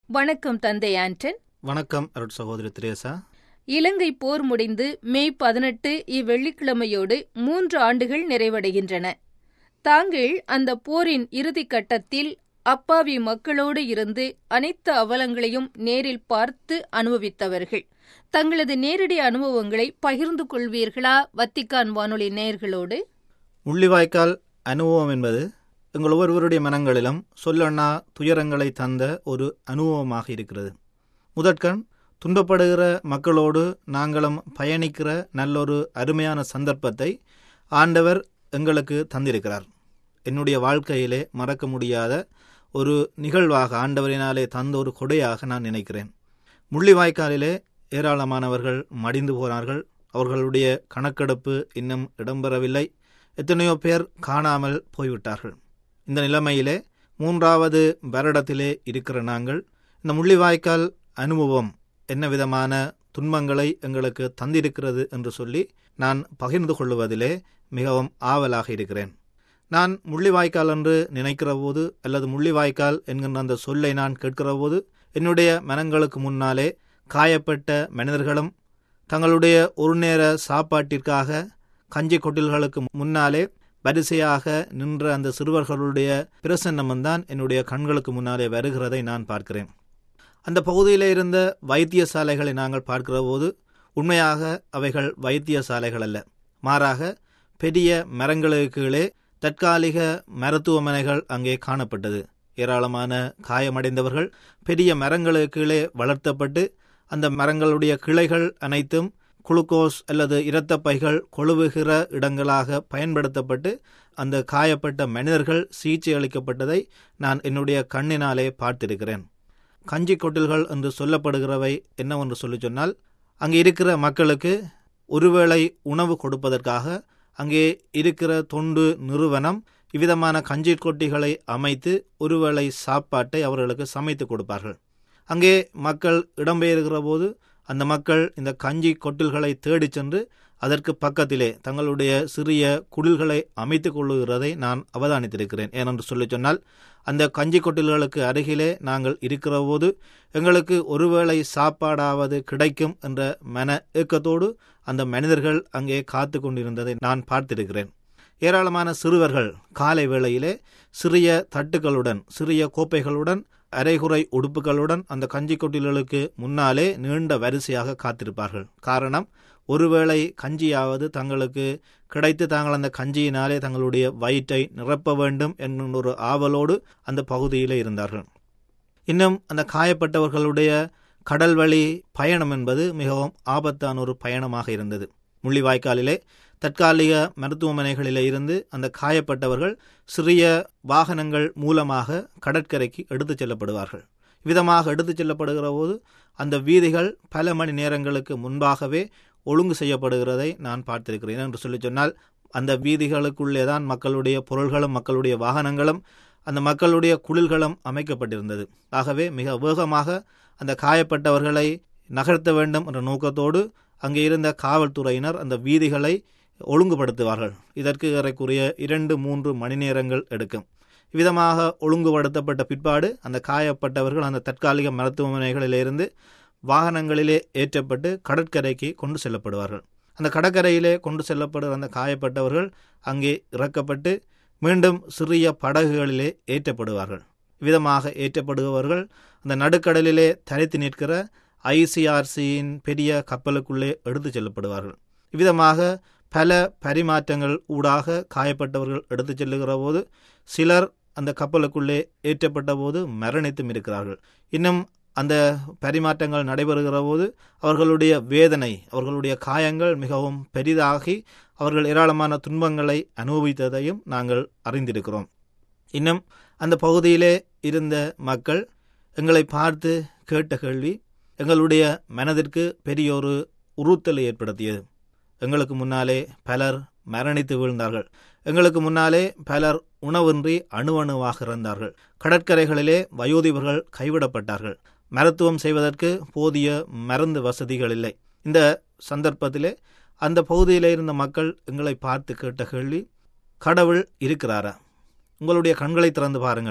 வணக்கம் தந்தை ஆண்டன் வணக்கம் அருட் சகோதரி திரேசா இலங்கை போர் முடிந்து மே பதினெட்டு இவ்வெள்ளிக்கிழமையோடு மூன்று ஆண்டுகள் நிறைவடைகின்றன தாங்கள் அந்த போரின் இறுதிக் கட்டத்தில் அப்பாவி மக்களோடு இருந்து அனைத்து அவலங்களையும் நேரில் பார்த்து அனுபவித்தவர்கள் தங்களது நேரடி அனுபவங்களை பகிர்ந்து கொள்வீர்களா வத்திக்கான் வானொலி நேயர்களோடு முள்ளிவாய்க்கால் அனுபவம் என்பது எங்கள் ஒவ்வொருவருடைய மனங்களிலும் சொல்லண்ணா துயரங்களை தந்த ஒரு அனுபவமாக இருக்கிறது முதற்கண் துன்பப்படுகிற மக்களோடு நாங்களும் பயணிக்கிற நல்லொரு அருமையான சந்தர்ப்பத்தை ஆண்டவர் எங்களுக்கு தந்திருக்கிறார் என்னுடைய வாழ்க்கையிலே மறக்க முடியாத ஒரு நிகழ்வாக ஆண்டவரினாலே தந்த ஒரு கொடையாக நான் நினைக்கிறேன் முள்ளிவாய்க்காலிலே ஏராளமானவர்கள் மடிந்து போனார்கள் அவர்களுடைய கணக்கெடுப்பு இன்னும் இடம்பெறவில்லை எத்தனையோ பேர் காணாமல் போய்விட்டார்கள் இந்த நிலைமையிலே மூன்றாவது வருடத்திலே இருக்கிற நாங்கள் இந்த முள்ளிவாய்க்கால் அனுபவம் என்ன விதமான துன்பங்களை எங்களுக்கு தந்திருக்கிறது என்று சொல்லி நான் பகிர்ந்து கொள்வதிலே மிகவும் ஆவலாக இருக்கிறேன் நான் முள்ளிவாய்க்கால் என்று நினைக்கிற போது அல்லது முள்ளிவாய்க்கால் என்கின்ற அந்த சொல்லை நான் கேட்கிற போது என்னுடைய மனங்களுக்கு முன்னாலே காயப்பட்ட மனிதர்களும் தங்களுடைய ஒரு நேர சாப்பாட்டிற்காக கஞ்சி கொட்டில்களுக்கு முன்னாலே வரிசையாக நின்ற அந்த சிறுவர்களுடைய பிரசன்னம்தான் என்னுடைய கண்களுக்கு முன்னாலே வருகிறதை நான் பார்க்கிறேன் அந்த பகுதியில் இருந்த வைத்தியசாலைகளை நாங்கள் பார்க்கிற போது உண்மையாக அவைகள் வைத்தியசாலைகள் அல்ல மாறாக பெரிய மரங்களுக்கு கீழே தற்காலிக மருத்துவமனைகள் அங்கே காணப்பட்டது ஏராளமான காயமடைந்தவர்கள் பெரிய மரங்களுக்கு கீழே வளர்த்தப்பட்டு அந்த மரங்களுடைய கிளைகள் அனைத்தும் குளுக்கோஸ் அல்லது இரத்த பைகள் கொழுவுகிற இடங்களாக பயன்படுத்தப்பட்டு அந்த காயப்பட்ட மனிதர்கள் சிகிச்சை அளிக்கப்பட்டதை நான் என்னுடைய கண்ணினாலே பார்த்திருக்கிறேன் கஞ்சி கொட்டில்கள் என்று சொல்லப்படுகிறவை என்னவென்று சொல்லி சொன்னால் அங்கே இருக்கிற மக்களுக்கு ஒருவேளை உணவு கொடுப்பதற்காக அங்கே இருக்கிற தொண்டு நிறுவனம் இவ்விதமான கஞ்சி கொட்டிகளை அமைத்து ஒருவேளை சாப்பாட்டை அவர்களுக்கு சமைத்து கொடுப்பார்கள் அங்கே மக்கள் இடம்பெயர்கிற போது அந்த மக்கள் இந்த கஞ்சி கொட்டில்களை தேடிச் சென்று அதற்கு பக்கத்திலே தங்களுடைய சிறிய குடில்களை அமைத்துக் கொள்ளுகிறதை நான் அவதானித்திருக்கிறேன் ஏனென்று சொல்லி சொன்னால் அந்த கஞ்சி கொட்டில்களுக்கு அருகிலே நாங்கள் இருக்கிற போது எங்களுக்கு ஒருவேளை சாப்பாடாவது கிடைக்கும் என்ற மன ஏக்கத்தோடு அந்த மனிதர்கள் அங்கே காத்து கொண்டிருந்ததை நான் பார்த்திருக்கிறேன் ஏராளமான சிறுவர்கள் காலை வேளையிலே சிறிய தட்டுகளுடன் சிறிய கோப்பைகளுடன் அரைகுறை உடுப்புகளுடன் அந்த கஞ்சி கொட்டில்களுக்கு முன்னாலே நீண்ட வரிசையாக காத்திருப்பார்கள் காரணம் ஒருவேளை கஞ்சியாவது தங்களுக்கு கிடைத்து தாங்கள் அந்த கஞ்சியினாலே தங்களுடைய வயிற்றை நிரப்ப வேண்டும் என்கின்ற ஒரு ஆவலோடு அந்த பகுதியில் இருந்தார்கள் இன்னும் அந்த காயப்பட்டவர்களுடைய கடல்வழி பயணம் என்பது மிகவும் ஆபத்தான ஒரு பயணமாக இருந்தது முள்ளிவாய்க்காலிலே தற்காலிக மருத்துவமனைகளிலே இருந்து அந்த காயப்பட்டவர்கள் சிறிய வாகனங்கள் மூலமாக கடற்கரைக்கு எடுத்துச் செல்லப்படுவார்கள் விதமாக எடுத்துச் செல்லப்படுகிற போது அந்த வீதிகள் பல மணி நேரங்களுக்கு முன்பாகவே ஒழுங்கு செய்யப்படுகிறதை நான் பார்த்திருக்கிறேன் என்று சொல்லி சொன்னால் அந்த வீதிகளுக்குள்ளே தான் மக்களுடைய பொருள்களும் மக்களுடைய வாகனங்களும் அந்த மக்களுடைய குளிர்களும் அமைக்கப்பட்டிருந்தது ஆகவே மிக வேகமாக அந்த காயப்பட்டவர்களை நகர்த்த வேண்டும் என்ற நோக்கத்தோடு அங்கே இருந்த காவல்துறையினர் அந்த வீதிகளை ஒழுங்குபடுத்துவார்கள் இதற்கு ஏறக்குறைய இரண்டு மூன்று மணி நேரங்கள் எடுக்கும் இவ்விதமாக ஒழுங்குபடுத்தப்பட்ட பிற்பாடு அந்த காயப்பட்டவர்கள் அந்த தற்காலிக மருத்துவமனைகளிலிருந்து வாகனங்களிலே ஏற்றப்பட்டு கடற்கரைக்கு கொண்டு செல்லப்படுவார்கள் அந்த கடற்கரையிலே கொண்டு செல்லப்படுகிற அந்த காயப்பட்டவர்கள் அங்கே இறக்கப்பட்டு மீண்டும் சிறிய படகுகளிலே ஏற்றப்படுவார்கள் விதமாக ஏற்றப்படுபவர்கள் அந்த நடுக்கடலிலே தரித்து நிற்கிற ஐசிஆர்சியின் பெரிய கப்பலுக்குள்ளே எடுத்து செல்லப்படுவார்கள் இவ்விதமாக பல பரிமாற்றங்கள் ஊடாக காயப்பட்டவர்கள் எடுத்து செல்லுகிற போது சிலர் அந்த கப்பலுக்குள்ளே ஏற்றப்பட்ட போது மரணித்தும் இருக்கிறார்கள் இன்னும் அந்த பரிமாற்றங்கள் நடைபெறுகிற போது அவர்களுடைய வேதனை அவர்களுடைய காயங்கள் மிகவும் பெரிதாகி அவர்கள் ஏராளமான துன்பங்களை அனுபவித்ததையும் நாங்கள் அறிந்திருக்கிறோம் இன்னும் அந்த பகுதியிலே இருந்த மக்கள் எங்களை பார்த்து கேட்ட கேள்வி எங்களுடைய மனதிற்கு பெரிய ஒரு உறுத்தலை ஏற்படுத்தியது எங்களுக்கு முன்னாலே பலர் மரணித்து வீழ்ந்தார்கள் எங்களுக்கு முன்னாலே பலர் உணவின்றி அணுவணுவாக இருந்தார்கள் கடற்கரைகளிலே வயோதிபர்கள் கைவிடப்பட்டார்கள் மருத்துவம் செய்வதற்கு போதிய மருந்து வசதிகள் இல்லை இந்த சந்தர்ப்பத்திலே அந்த பகுதியில் இருந்த மக்கள் எங்களை பார்த்து கேட்ட கேள்வி கடவுள் இருக்கிறாரா உங்களுடைய கண்களை திறந்து பாருங்கள்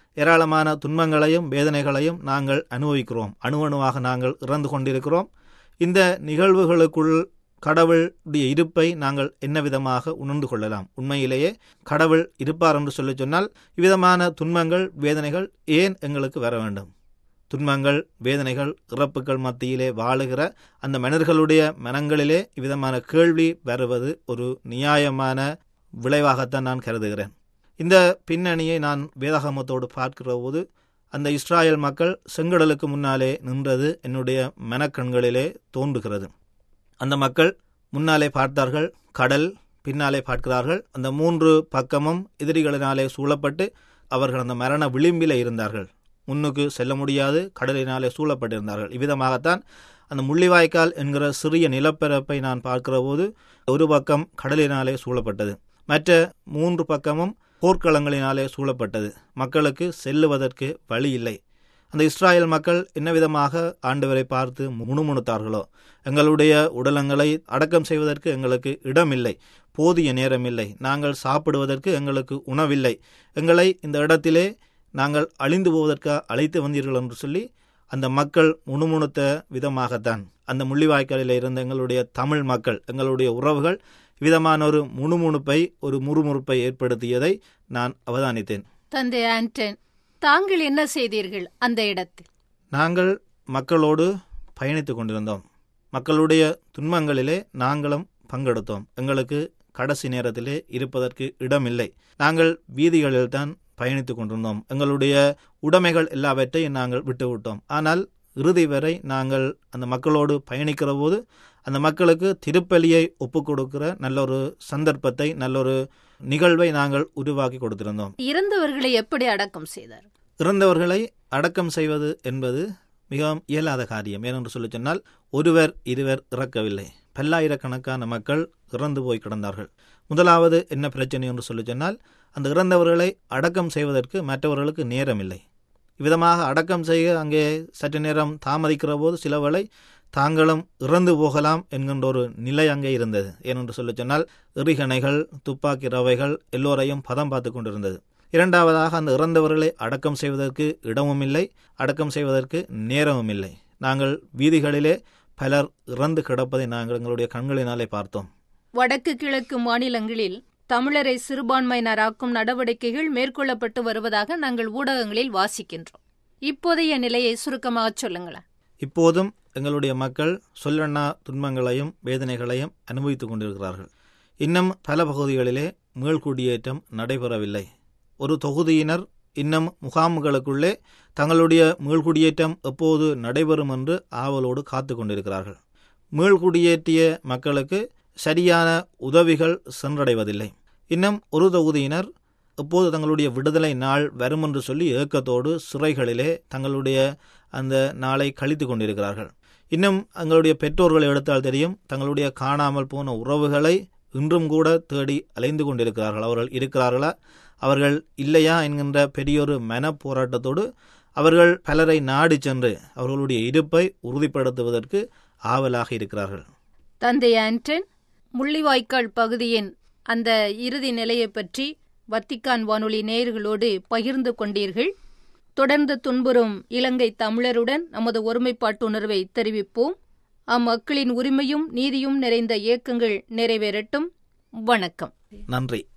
ஏராளமான துன்பங்களையும் வேதனைகளையும் நாங்கள் அனுபவிக்கிறோம் அணுவணுவாக நாங்கள் இறந்து கொண்டிருக்கிறோம் இந்த நிகழ்வுகளுக்குள் கடவுளுடைய இருப்பை நாங்கள் என்ன விதமாக உணர்ந்து கொள்ளலாம் உண்மையிலேயே கடவுள் இருப்பார் என்று சொல்லி சொன்னால் இவ்விதமான துன்பங்கள் வேதனைகள் ஏன் எங்களுக்கு வர வேண்டும் துன்பங்கள் வேதனைகள் இறப்புகள் மத்தியிலே வாழுகிற அந்த மனிதர்களுடைய மனங்களிலே இவ்விதமான கேள்வி வருவது ஒரு நியாயமான விளைவாகத்தான் நான் கருதுகிறேன் இந்த பின்னணியை நான் வேதாகமத்தோடு பார்க்கிற போது அந்த இஸ்ராயல் மக்கள் செங்கடலுக்கு முன்னாலே நின்றது என்னுடைய மனக்கண்களிலே தோன்றுகிறது அந்த மக்கள் முன்னாலே பார்த்தார்கள் கடல் பின்னாலே பார்க்கிறார்கள் அந்த மூன்று பக்கமும் எதிரிகளினாலே சூழப்பட்டு அவர்கள் அந்த மரண விளிம்பிலே இருந்தார்கள் முன்னுக்கு செல்ல முடியாது கடலினாலே சூழப்பட்டிருந்தார்கள் இவ்விதமாகத்தான் அந்த முள்ளிவாய்க்கால் என்கிற சிறிய நிலப்பரப்பை நான் பார்க்கிற போது ஒரு பக்கம் கடலினாலே சூழப்பட்டது மற்ற மூன்று பக்கமும் போர்க்களங்களினாலே சூழப்பட்டது மக்களுக்கு செல்லுவதற்கு வழி இல்லை அந்த இஸ்ராயல் மக்கள் என்ன விதமாக ஆண்டவரை பார்த்து முணுமுணுத்தார்களோ எங்களுடைய உடலங்களை அடக்கம் செய்வதற்கு எங்களுக்கு இடமில்லை போதிய நேரமில்லை நாங்கள் சாப்பிடுவதற்கு எங்களுக்கு உணவில்லை எங்களை இந்த இடத்திலே நாங்கள் அழிந்து போவதற்கு அழைத்து வந்தீர்கள் என்று சொல்லி அந்த மக்கள் முணுமுணுத்த விதமாகத்தான் அந்த முள்ளிவாய்க்காலில் இருந்த எங்களுடைய தமிழ் மக்கள் எங்களுடைய உறவுகள் விதமான ஒரு முணுமுணுப்பை ஒரு முறுமுறுப்பை ஏற்படுத்தியதை நான் அவதானித்தேன் தந்தை ஆண்டன் தாங்கள் என்ன செய்தீர்கள் அந்த இடத்தில் நாங்கள் மக்களோடு பயணித்து கொண்டிருந்தோம் மக்களுடைய துன்பங்களிலே நாங்களும் பங்கெடுத்தோம் எங்களுக்கு கடைசி நேரத்திலே இருப்பதற்கு இடமில்லை நாங்கள் வீதிகளில் தான் பயணித்து கொண்டிருந்தோம் எங்களுடைய உடைமைகள் எல்லாவற்றையும் நாங்கள் விட்டுவிட்டோம் ஆனால் இறுதி வரை நாங்கள் அந்த மக்களோடு பயணிக்கிற போது அந்த மக்களுக்கு திருப்பலியை ஒப்புக் கொடுக்கிற நல்ல ஒரு சந்தர்ப்பத்தை நல்ல ஒரு நிகழ்வை நாங்கள் உருவாக்கி கொடுத்திருந்தோம் இறந்தவர்களை எப்படி அடக்கம் செய்தார் இறந்தவர்களை அடக்கம் செய்வது என்பது மிகவும் இயலாத காரியம் ஏனென்று சொல்லி சொன்னால் ஒருவர் இருவர் இறக்கவில்லை பல்லாயிரக்கணக்கான மக்கள் இறந்து போய் கிடந்தார்கள் முதலாவது என்ன பிரச்சனை என்று சொல்லி சொன்னால் அந்த இறந்தவர்களை அடக்கம் செய்வதற்கு மற்றவர்களுக்கு நேரமில்லை இவ்விதமாக அடக்கம் செய்ய அங்கே சற்று நேரம் தாமதிக்கிற போது சிலவளை தாங்களும் இறந்து போகலாம் என்கின்ற ஒரு நிலை அங்கே இருந்தது ஏனென்று சொல்லி சொன்னால் எறிகணைகள் துப்பாக்கி ரவைகள் எல்லோரையும் பதம் பார்த்து கொண்டிருந்தது இரண்டாவதாக அந்த இறந்தவர்களை அடக்கம் செய்வதற்கு இடமும் இல்லை அடக்கம் செய்வதற்கு நேரமும் இல்லை நாங்கள் வீதிகளிலே பலர் இறந்து கிடப்பதை நாங்கள் எங்களுடைய கண்களினாலே பார்த்தோம் வடக்கு கிழக்கு மாநிலங்களில் தமிழரை சிறுபான்மையினராக்கும் நடவடிக்கைகள் மேற்கொள்ளப்பட்டு வருவதாக நாங்கள் ஊடகங்களில் வாசிக்கின்றோம் இப்போதைய நிலையை சுருக்கமாக சொல்லுங்களேன் இப்போதும் எங்களுடைய மக்கள் சொல்லண்ணா துன்பங்களையும் வேதனைகளையும் அனுபவித்துக் கொண்டிருக்கிறார்கள் இன்னும் பல பகுதிகளிலே மீள்குடியேற்றம் நடைபெறவில்லை ஒரு தொகுதியினர் இன்னும் முகாம்களுக்குள்ளே தங்களுடைய மீள்குடியேற்றம் எப்போது நடைபெறும் என்று ஆவலோடு காத்து கொண்டிருக்கிறார்கள் மீள்குடியேற்றிய மக்களுக்கு சரியான உதவிகள் சென்றடைவதில்லை இன்னும் ஒரு தொகுதியினர் எப்போது தங்களுடைய விடுதலை நாள் வரும் என்று சொல்லி ஏக்கத்தோடு சிறைகளிலே தங்களுடைய அந்த நாளை கழித்து கொண்டிருக்கிறார்கள் இன்னும் தங்களுடைய பெற்றோர்கள் எடுத்தால் தெரியும் தங்களுடைய காணாமல் போன உறவுகளை இன்றும் கூட தேடி அலைந்து கொண்டிருக்கிறார்கள் அவர்கள் இருக்கிறார்களா அவர்கள் இல்லையா என்கின்ற பெரியொரு மன போராட்டத்தோடு அவர்கள் பலரை நாடி சென்று அவர்களுடைய இருப்பை உறுதிப்படுத்துவதற்கு ஆவலாக இருக்கிறார்கள் தந்தை ஆண்டன் முள்ளிவாய்க்கால் பகுதியின் அந்த இறுதி நிலையை பற்றி வத்திக்கான் வானொலி நேயர்களோடு பகிர்ந்து கொண்டீர்கள் தொடர்ந்து துன்புறும் இலங்கை தமிழருடன் நமது ஒருமைப்பாட்டுணர்வை தெரிவிப்போம் அம்மக்களின் உரிமையும் நீதியும் நிறைந்த இயக்கங்கள் நிறைவேறட்டும் வணக்கம் நன்றி